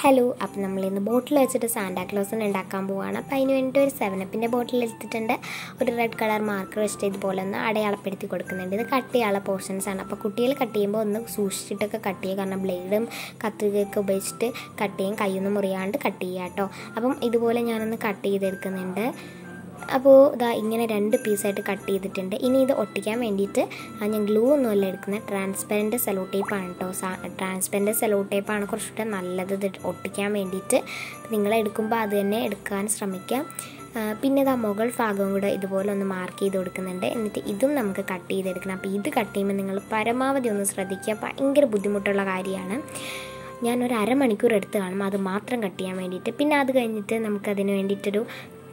hello അപ്പം നമ്മൾ ഇന്ന് ബോട്ടിൽ വെച്ചിട്ട് സാന്റാക്ലോസിന് ഉണ്ടാക്കാൻ പോവുകയാണ് അപ്പോൾ അതിന് വേണ്ടിയിട്ട് ഒരു സെവനപ്പിൻ്റെ ബോട്ടിൽ എടുത്തിട്ടുണ്ട് ഒരു റെഡ് കളർ മാർക്കർ വെച്ചിട്ട് ഇതുപോലെ ഒന്ന് അടയാളപ്പെടുത്തി കൊടുക്കുന്നുണ്ട് ഇത് കട്ട് ചെയ്യാനുള്ള പോർഷൻസ് ആണ് അപ്പോൾ കുട്ടികൾ കട്ട് ചെയ്യുമ്പോൾ ഒന്ന് സൂക്ഷിച്ചിട്ടൊക്കെ കട്ട് ചെയ്യുക കാരണം ബ്ലേഡും കത്രികയൊക്കെ ഉപയോഗിച്ചിട്ട് കട്ട് ചെയ്യും കൈയൊന്നും മുറിയാണ്ട് കട്ട് ചെയ്യുക കേട്ടോ അപ്പം ഇതുപോലെ ഞാനൊന്ന് കട്ട് ചെയ്തെടുക്കുന്നുണ്ട് അപ്പോൾ ഇതാ ഇങ്ങനെ രണ്ട് പീസായിട്ട് കട്ട് ചെയ്തിട്ടുണ്ട് ഇനി ഇത് ഒട്ടിക്കാൻ വേണ്ടിയിട്ട് ആ, ഞാൻ ഗ്ലൂ ഒന്നുമല്ല എടുക്കുന്നത് ട്രാൻസ്പെറൻറ്റ് സെലോ ടേപ്പാണ് കേട്ടോ ട്രാൻസ്പെറൻറ്റ് സെലോ ടേപ്പാണ് കുറച്ചുകൂടെ നല്ലത് ഇത് ഒട്ടിക്കാൻ വേണ്ടിയിട്ട് നിങ്ങൾ എടുക്കുമ്പോൾ അത് തന്നെ എടുക്കാൻ ശ്രമിക്കാം ആ, പിന്നെ ഇതാ മുകൾ ഭാഗവും കൂടെ ഇതുപോലെ ഒന്ന് മാർക്ക് ചെയ്ത് കൊടുക്കുന്നുണ്ട് എന്നിട്ട് ഇതും നമുക്ക് കട്ട് ചെയ്തെടുക്കണം അപ്പോൾ ഇത് കട്ട് ചെയ്യുമ്പോൾ നിങ്ങൾ പരമാവധി ഒന്ന് ശ്രദ്ധിക്കുക ഭയങ്കര ബുദ്ധിമുട്ടുള്ള കാര്യമാണ് ഞാൻ ഒരു അരമണിക്കൂർ എടുത്ത് കാണും അത് മാത്രം കട്ട് ചെയ്യാൻ വേണ്ടിയിട്ട് പിന്നെ അത് കഴിഞ്ഞിട്ട് നമുക്കതിന് വേണ്ടിയിട്ടൊരു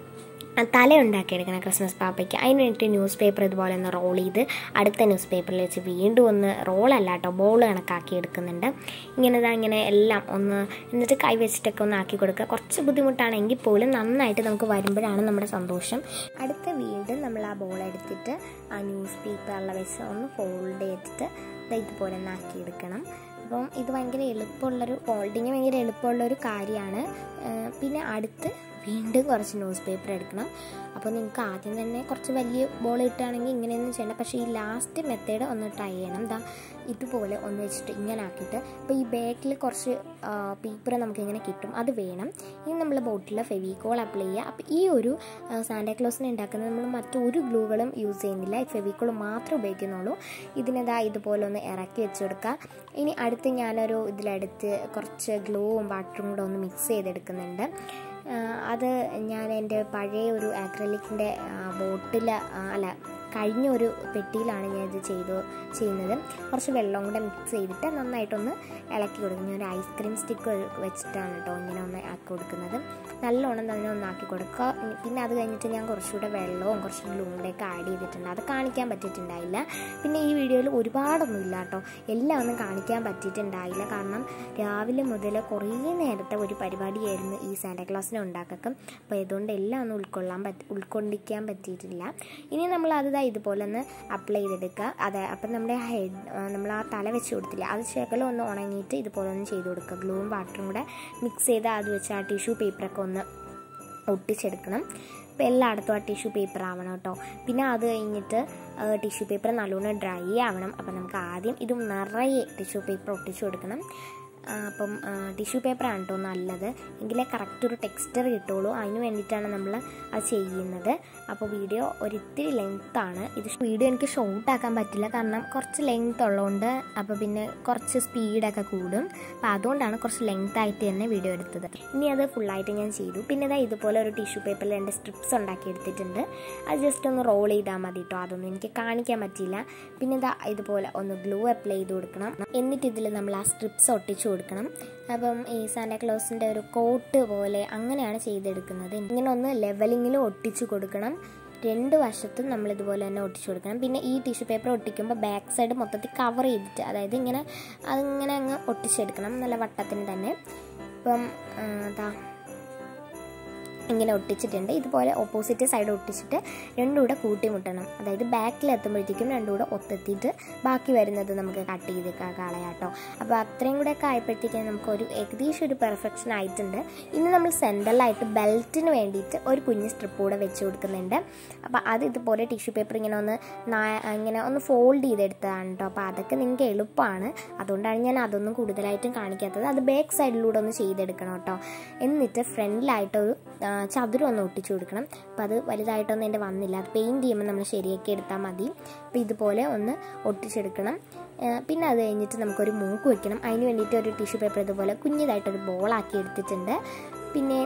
ആ, തല ഉണ്ടാക്കിയെടുക്കണം ക്രിസ്മസ് പാപ്പയ്ക്ക് അതിന് വേണ്ടിയിട്ട് ന്യൂസ് പേപ്പർ ഇതുപോലെ ഒന്ന് റോൾ ചെയ്ത് അടുത്ത ന്യൂസ് പേപ്പറിൽ വെച്ച് വീണ്ടും ഒന്ന് റോളല്ല കേട്ടോ ബോൾ കണക്കാക്കി എടുക്കുന്നുണ്ട് ഇങ്ങനെ ഇതാ ഇങ്ങനെ എല്ലാം ഒന്ന് എന്നിട്ട് കൈ വെച്ചിട്ടൊക്കെ ഒന്ന് ആക്കി കൊടുക്കുക കുറച്ച് ബുദ്ധിമുട്ടാണെങ്കിൽ പോലും നന്നായിട്ട് നമുക്ക് വരുമ്പോഴാണ് നമ്മുടെ സന്തോഷം അടുത്ത വീണ്ടും നമ്മൾ ആ ബോൾ എടുത്തിട്ട് ആ ന്യൂസ് പേപ്പറിൽ വെച്ച് ഒന്ന് ഫോൾഡ് ചെയ്തിട്ട് ദാ ഇതുപോലെ ഒന്ന് ആക്കിയെടുക്കണം അപ്പം ഇത് ഭയങ്കര എളുപ്പമുള്ളൊരു ഫോൾഡിങ് ഭയങ്കര എളുപ്പമുള്ളൊരു കാര്യമാണ് പിന്നെ അടുത്ത് വീണ്ടും കുറച്ച് ന്യൂസ് പേപ്പർ എടുക്കണം അപ്പോൾ നിങ്ങൾക്ക് ആദ്യം തന്നെ കുറച്ച് വലിയ ബോൾ ഇട്ടാണെങ്കിൽ ഇങ്ങനെയൊന്നും ചെയ്യണം പക്ഷേ ഈ ലാസ്റ്റ് മെത്തേഡ് ഒന്ന് ട്രൈ ചെയ്യണം ദാ ഇതുപോലെ ഒന്ന് വെച്ചിട്ട് ഇങ്ങനെ ആക്കിയിട്ട് അപ്പോൾ ഈ ബാക്കിൽ കുറച്ച് പേപ്പർ നമുക്കിങ്ങനെ കിട്ടും അത് വേണം ഇനി നമ്മൾ ബോട്ടിൽ ഫെവിക്കോൾ അപ്ലൈ ചെയ്യുക അപ്പോൾ ഈ ഒരു സാന്റാക്ലോസിന് ഉണ്ടാക്കുന്നത് നമ്മൾ മറ്റൊരു ഗ്ലൂകളും യൂസ് ചെയ്യുന്നില്ല ഈ ഫെവിക്കോൾ മാത്രമേ ഉപയോഗിക്കുന്നുള്ളൂ ഇതിനെതാ ഇതുപോലെ ഒന്ന് ഇറക്കി വെച്ച് കൊടുക്കുക ഇനി അടുത്ത് ഞാനൊരു ഇതിലെടുത്ത് കുറച്ച് ഗ്ലൂവും വാട്ടറും കൂടെ ഒന്ന് മിക്സ് ചെയ്തെടുക്കുന്നുണ്ട് ആ, അത് ഞാൻ എൻ്റെ പഴയ ഒരു ആക്രലിക്കിൻ്റെ ബോട്ടിൽ അല്ല കഴിഞ്ഞ ഒരു പെട്ടിയിലാണ് ഞാൻ ഇത് ചെയ്തു ചെയ്യുന്നത് കുറച്ച് വെള്ളം കൂടെ മിക്സ് ചെയ്തിട്ട് നന്നായിട്ടൊന്ന് ഇളക്കി കൊടുക്കും ഞാൻ ഒരു ഐസ്ക്രീം സ്റ്റിക്ക് വെച്ചിട്ടാണ് കേട്ടോ ഇങ്ങനെ ഒന്ന് ആക്കി കൊടുക്കുന്നത് നല്ലോണം തന്നെ ഒന്ന് ആക്കി കൊടുക്കുക പിന്നെ അത് കഴിഞ്ഞിട്ട് ഞാൻ കുറച്ചുകൂടെ വെള്ളവും കുറച്ച് ഗ്ലൂവും കൂടെയൊക്കെ ആഡ് ചെയ്തിട്ടുണ്ട് അത് കാണിക്കാൻ പറ്റിയിട്ടുണ്ടായില്ല പിന്നെ ഈ വീഡിയോയിൽ ഒരുപാടൊന്നും ഇല്ല കേട്ടോ എല്ലാം ഒന്നും കാണിക്കാൻ പറ്റിയിട്ടുണ്ടായില്ല കാരണം രാവിലെ മുതൽ കുറേ നേരത്തെ ഒരു പരിപാടിയായിരുന്നു ഈ സാന്റാക്ലോസിനെ ഉണ്ടാക്കുക അപ്പോൾ ഇതുകൊണ്ട് എല്ലാം ഒന്നും ഉൾക്കൊള്ളാൻ പറ്റ ഉൾക്കൊണ്ടിരിക്കാൻ പറ്റിയിട്ടില്ല ഇനി നമ്മൾ അത് ദാ ഇതുപോലെ ഒന്ന് അപ്ലൈ ചെയ്തെടുക്കുക അതെ അപ്പം നമ്മുടെ ഹെഡ് നമ്മൾ ആ തല വെച്ച് കൊടുത്തില്ല അത് ശകലം ഒന്ന് ഉണങ്ങിയിട്ട് ഇതുപോലെ ഒന്ന് ചെയ്ത് കൊടുക്കുക ഗ്ലൂവും വാട്ടറും കൂടെ മിക്സ് ചെയ്ത് അത് വെച്ച് ആ ടിഷ്യൂ പേപ്പറൊക്കെ ഒന്ന് ഒട്ടിച്ചെടുക്കണം അപ്പോൾ എല്ലായിടത്തും ആ ടിഷ്യൂ പേപ്പർ ആവണം കേട്ടോ പിന്നെ അത് കഴിഞ്ഞിട്ട് ടിഷ്യൂ പേപ്പർ നല്ലോണം ഡ്രൈ ആവണം അപ്പം നമുക്ക് ആദ്യം ഇത് നിറയെ ടിഷ്യൂ പേപ്പർ ഒട്ടിച്ചു കൊടുക്കണം ആ, അപ്പം ടിഷ്യൂ പേപ്പറാണ് കേട്ടോ നല്ലത് എങ്കിലേ കറക്റ്റ് ഒരു ടെക്സ്ചർ കിട്ടുള്ളൂ അതിന് വേണ്ടിയിട്ടാണ് നമ്മൾ അത് ചെയ്യുന്നത് അപ്പോൾ വീഡിയോ ഒരിത്തിരി ലെങ്ത്താണ് ഇത് വീഡിയോ എനിക്ക് ഷോർട്ട് ആക്കാൻ പറ്റില്ല കാരണം കുറച്ച് ലെങ്ത് ഉള്ളതുകൊണ്ട് അപ്പോൾ പിന്നെ കുറച്ച് സ്പീഡൊക്കെ കൂടും അപ്പോൾ അതുകൊണ്ടാണ് കുറച്ച് ലെങ്ത് ആയിട്ട് തന്നെ വീഡിയോ എടുത്തത് ഇനി അത് ഫുള്ളായിട്ട് ഞാൻ ചെയ്തു പിന്നെ ഇതാ ഇതുപോലെ ഒരു ടിഷ്യൂ പേപ്പറിൽ രണ്ട് സ്ട്രിപ്സ് ഉണ്ടാക്കി എടുത്തിട്ടുണ്ട് അത് ജസ്റ്റ് ഒന്ന് റോൾ ചെയ്താൽ മതി കേട്ടോ അതൊന്നും എനിക്ക് കാണിക്കാൻ പറ്റിയില്ല പിന്നെ ഇതാ ഇതുപോലെ ഒന്ന് ഗ്ലൂ അപ്ലൈ ചെയ്ത് കൊടുക്കണം എന്നിട്ട് ഇതിൽ നമ്മൾ ആ സ്ട്രിപ്സ് ഒട്ടിച്ചു കൊടുക്കണം അപ്പം ഈ സാന്റാക്ലോസിൻ്റെ ഒരു കോട്ട് പോലെ അങ്ങനെയാണ് ചെയ്തെടുക്കുന്നത് ഇങ്ങനെ ഒന്ന് ലെവലിങ്ങിൽ ഒട്ടിച്ചു കൊടുക്കണം രണ്ട് വശത്തും നമ്മൾ ഇതുപോലെ തന്നെ ഒട്ടിച്ചു കൊടുക്കണം പിന്നെ ഈ ടിഷ്യൂ പേപ്പർ ഒട്ടിക്കുമ്പോൾ ബാക്ക് സൈഡ് മൊത്തത്തിൽ കവർ ചെയ്തിട്ട് അതായത് ഇങ്ങനെ അതിങ്ങനെ അങ്ങ് ഒട്ടിച്ചെടുക്കണം നല്ല വട്ടത്തിന് തന്നെ ഇപ്പം ആ, ദാ ഇങ്ങനെ ഒട്ടിച്ചിട്ടുണ്ട് ഇതുപോലെ ഓപ്പോസിറ്റ് സൈഡ് ഒട്ടിച്ചിട്ട് രണ്ടും കൂടെ കൂട്ടിമുട്ടണം അതായത് ബാക്കിൽ എത്തുമ്പോഴത്തേക്കും രണ്ടും കൂടെ ഒത്തെത്തിയിട്ട് ബാക്കി വരുന്നത് നമുക്ക് കട്ട് ചെയ്ത് ക- കളയാം കേട്ടോ അപ്പോൾ അത്രയും കൂടെ ഒക്കെ ആയപ്പോഴത്തേക്കും നമുക്ക് ഒരു ഏകദേശം ഒരു പെർഫെക്ഷൻ ആയിട്ടുണ്ട് ഇനി നമ്മൾ സെൻട്രലായിട്ട് ബെൽറ്റിന് വേണ്ടിയിട്ട് ഒരു കുഞ്ഞ് സ്ട്രിപ്പ് കൂടെ വെച്ച് കൊടുക്കുന്നുണ്ട് അപ്പോൾ അത് ഇതുപോലെ ടിഷ്യൂ പേപ്പർ ഇങ്ങനെ ഒന്ന് നാ- ഇങ്ങനെ ഒന്ന് ഫോൾഡ് ചെയ്തെടുത്തതാണ് കേട്ടോ അപ്പോൾ അതൊക്കെ നിങ്ങൾക്ക് എളുപ്പമാണ് അതുകൊണ്ടാണ് ഞാൻ അതൊന്നും കൂടുതലായിട്ടും കാണിക്കാത്തത് അത് ബാക്ക് സൈഡിലൂടെ ഒന്ന് ചെയ്തെടുക്കണം കേട്ടോ എന്നിട്ട് ഫ്രണ്ടിലായിട്ടൊരു ആ, ചതുരം ഒന്ന് ഒട്ടിച്ചു കൊടുക്കണം അപ്പോൾ അത് വലുതായിട്ടൊന്നും എൻ്റെ വന്നില്ല അത് പെയിൻറ്റ് ചെയ്യുമ്പോൾ നമ്മൾ ശരിയാക്കി എടുത്താൽ മതി അപ്പോൾ ഇതുപോലെ ഒന്ന് ഒട്ടിച്ചെടുക്കണം ആ, പിന്നെ അത് കഴിഞ്ഞിട്ട് നമുക്കൊരു മൂക്ക് വെക്കണം അതിന് വേണ്ടിയിട്ട് ഒരു ടിഷ്യൂ പേപ്പർ ഇതുപോലെ കുഞ്ഞതായിട്ടൊരു ബോളാക്കി എടുത്തിട്ടുണ്ട് പിന്നെ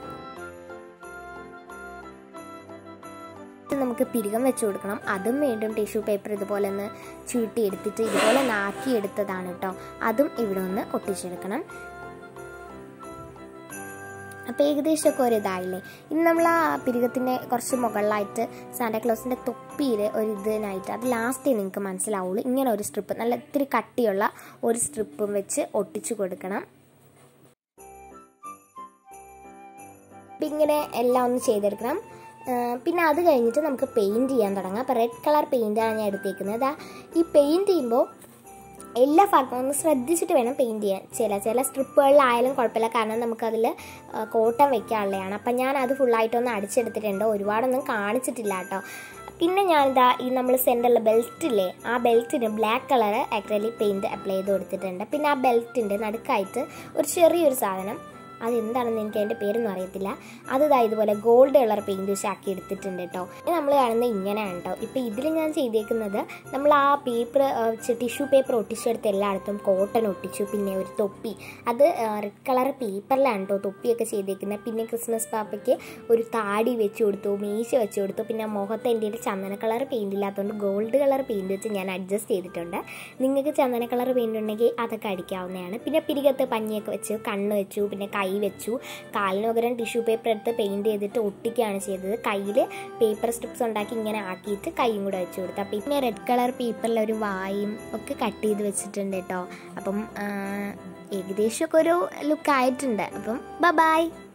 ഇത് നമുക്ക് പിരികം വെച്ച് കൊടുക്കണം അതും വീണ്ടും ടിഷ്യൂ പേപ്പർ ഇതുപോലെ ഒന്ന് ചുരുട്ടി എടുത്തിട്ട് ഇതുപോലെ നാക്കി എടുത്തതാണ് കേട്ടോ അതും ഇവിടെ ഒന്ന് ഒട്ടിച്ചെടുക്കണം അപ്പോൾ ഏകദേശമൊക്കെ ഒരു ഇതായില്ലേ ഇനി നമ്മൾ ആ പിരികത്തിൻ്റെ കുറച്ച് മുകളിലായിട്ട് സാന്റാക്ലോസിൻ്റെ തൊപ്പിയിൽ ഒരു ഇതിനായിട്ട് അത് ലാസ്റ്റേ നിങ്ങൾക്ക് മനസ്സിലാവുള്ളൂ ഇങ്ങനെ ഒരു സ്ട്രിപ്പ് നല്ല ഇത്തിരി കട്ടിയുള്ള ഒരു സ്ട്രിപ്പും വെച്ച് ഒട്ടിച്ചു കൊടുക്കണം അപ്പം ഇങ്ങനെ എല്ലാം ഒന്ന് ചെയ്തെടുക്കണം ആ, പിന്നെ അത് കഴിഞ്ഞിട്ട് നമുക്ക് പെയിൻറ് ചെയ്യാൻ തുടങ്ങാം അപ്പോൾ റെഡ് കളർ പെയിൻറ്റാണ് ഞാൻ എടുത്തേക്കുന്നത് ദാ ഈ പെയിൻറ് ചെയ്യുമ്പോൾ എല്ലാ ഭാഗവും ഒന്ന് ശ്രദ്ധിച്ചിട്ട് വേണം പെയിൻറ് ചെയ്യാൻ ചില ചില സ്ട്രിപ്പുകളിലായാലും കുഴപ്പമില്ല കാരണം നമുക്കതിൽ കോട്ടം വെക്കാനുള്ളതാണ് അപ്പം ഞാൻ അത് ഫുള്ളായിട്ടൊന്ന് അടിച്ചെടുത്തിട്ടുണ്ട് ഒരുപാടൊന്നും കാണിച്ചിട്ടില്ല കേട്ടോ പിന്നെ ഞാനിതാ ഈ നമ്മൾ സെൻറ്ററിൽ ബെൽറ്റ് ഇല്ലേ ആ ബെൽറ്റിന് black colour acrylic paint apply ചെയ്ത് കൊടുത്തിട്ടുണ്ട് പിന്നെ ആ ബെൽറ്റിൻ്റെ നടുക്കായിട്ട് ഒരു ചെറിയൊരു സാധനം അതെന്താണെന്ന് എനിക്ക് അതിൻ്റെ പേരൊന്നും അറിയത്തില്ല അത് ഇതാ ഇതുപോലെ ഗോൾഡ് കളർ പെയിൻറ് വെച്ച് ആക്കി എടുത്തിട്ടുണ്ട് കേട്ടോ ഇത് നമ്മൾ കാണുന്നത് ഇങ്ങനെയാണ് കേട്ടോ ഇപ്പോൾ ഇതിൽ ഞാൻ ചെയ്തേക്കുന്നത് നമ്മൾ ആ പേപ്പർ ടിഷ്യൂ പേപ്പർ ഒട്ടിച്ചെടുത്ത് എല്ലായിടത്തും കോട്ടൺ ഒട്ടിച്ചു പിന്നെ ഒരു തൊപ്പി അത് റെഡ് കളർ പേപ്പറിലാണ് കേട്ടോ തൊപ്പിയൊക്കെ ചെയ്തേക്കുന്നത് പിന്നെ ക്രിസ്മസ് പാപ്പയ്ക്ക് ഒരു താടി വെച്ച് കൊടുത്തു മീശ വെച്ച് കൊടുത്തു പിന്നെ മുഖത്ത് എൻ്റെ കയ്യിൽ ചന്ദന കളർ പെയിൻറ് ഇല്ലാത്തതുകൊണ്ട് ഗോൾഡ് കളർ പെയിൻറ് വെച്ച് ഞാൻ അഡ്ജസ്റ്റ് ചെയ്തിട്ടുണ്ട് നിങ്ങൾക്ക് ചന്ദന കളർ പെയിൻറ് ഉണ്ടെങ്കിൽ അതൊക്കെ അടിക്കാവുന്നതാണ് പിന്നെ പിരികത്ത് പഞ്ഞിയൊക്കെ വെച്ച് കണ്ണ് വെച്ചു പിന്നെ കൈ വെച്ചു കാലിന് പകരം ടിഷ്യൂ പേപ്പർ എടുത്ത് പെയിൻറ് ചെയ്തിട്ട് ഒട്ടിക്കുകയാണ് ചെയ്തത് കയ്യിൽ പേപ്പർ സ്ട്രിപ്സ് ഉണ്ടാക്കി ഇങ്ങനെ ആക്കിയിട്ട് കൈയും കൂടെ വെച്ച് കൊടുത്തു അപ്പം പിന്നെ റെഡ് കളർ പേപ്പറിൽ ഒരു വായും ഒക്കെ കട്ട് ചെയ്ത് വെച്ചിട്ടുണ്ട് കേട്ടോ അപ്പം ആ, ഏകദേശമൊക്കെ ഒരു ലുക്ക് ആയിട്ടുണ്ട് അപ്പം ബ ബായ്